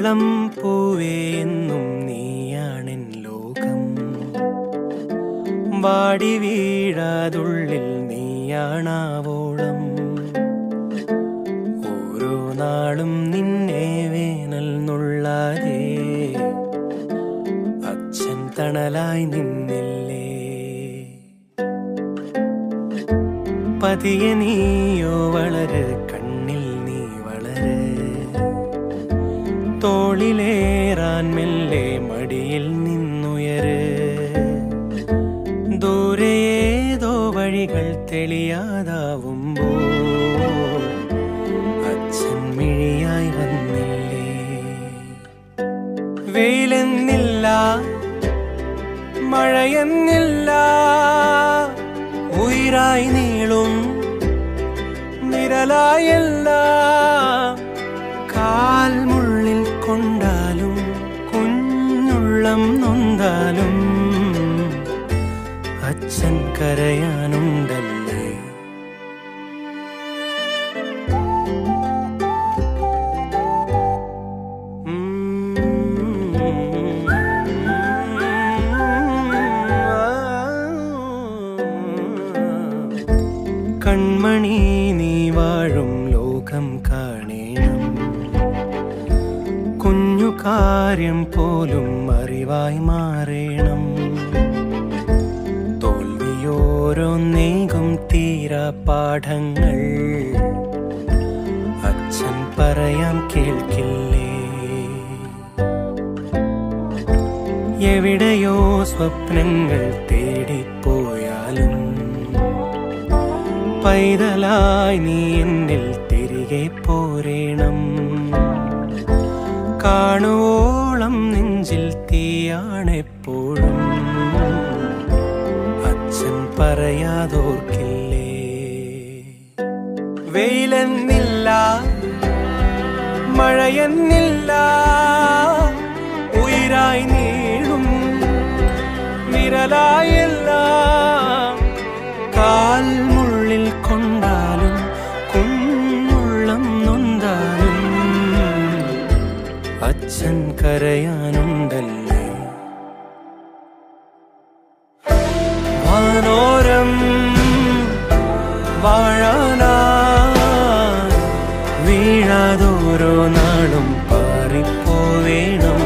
ഇളം പൂവേ എന്നും നീയാണെൻ ലോകം വാടി വീഴാതുള്ളിൽ നീയാണാവോളം ഓരോ നാളും നിന്നെ വേനൽ നുള്ളാതെ അച്ഛൻ തണലായി നിന്നില്ലേ പതിയെ നീയോ വളര് കണ്ണിൽ നീ വളര് തോളിലേറാൻ മെല്ലെ മടിയിൽ നിന്നുയര് ദൂരേതോ വഴികൾ തെളിയാതാവുമ്പോൾ അച്ഛൻ മിഴിയായി വന്നില്ലേ വെയിലെന്നില്ല മഴയെന്നില്ല ഉയരായി നീളും നിരലായല്ല കാൽമുള്ളിൽ കൊണ്ടാലും കുഞ്ഞുള്ളം നൊന്താലും അച്ഛൻ കരയാനുണ്ടല്ലേ കൺമണി നീ വാഴും ലോകം കാണേണം കുഞ്ഞു കാര്യം പോലും അറിവായി മാറേണം തോൽവിയോരോന്നേകും തീരാ പാഠങ്ങൾ അച്ഛൻ പറയാൻ കേൾക്കില്ലേ എവിടെയോ സ്വപ്നങ്ങൾ തേടിപ്പോയാലും പൈതലായി നീ എന്നിൽ തിരികെ പോരേണം കാണുവോളം നെഞ്ചിൽ തീയാണെപ്പോഴും അച്ഛൻ പറയാതോർക്കില്ലേ വെയിലെന്നില്ല മഴയെന്നില്ല ഉയരായി നീളും വിരലായല്ല കാൽമുള്ളിൽ കൊണ്ടാലും കുഞ്ഞുള്ളം നൊന്താലും അച്ഛൻ കരയാനുണ്ടല്ലേ വാനോരം വാഴാനാ വീഴാതോരോ നാളും പാറിപ്പോവേണം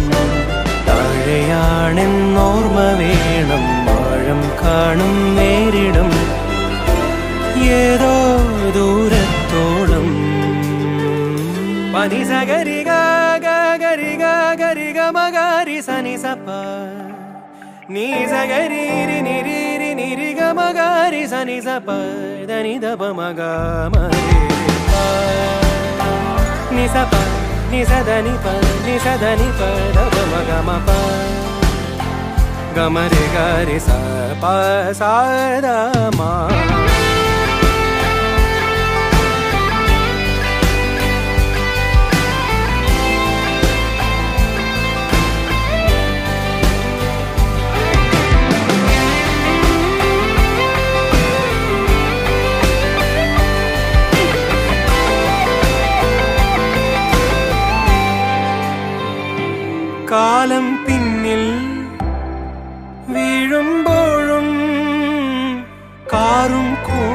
താഴെയാണെന്നോർമ്മ വേണം ആഴം കാണും നേരിടും ഏതോ ദൂരത്തോളം പനി സഗരി ഗരി ഗരി ഗമഗരി സനി സപ്പ നീ സഗരി നിരി നിരി ഗമഗരി സനി സപ്പ ധനി ദപ മഗ നി സപ നി സദനി പ നി സദനി പ ദപ മഗ മപ ഗമരി ഗരി സ പ സ ദ മ കാലം പിന്നിൽ വീഴുമ്പോഴും കാറും കൂ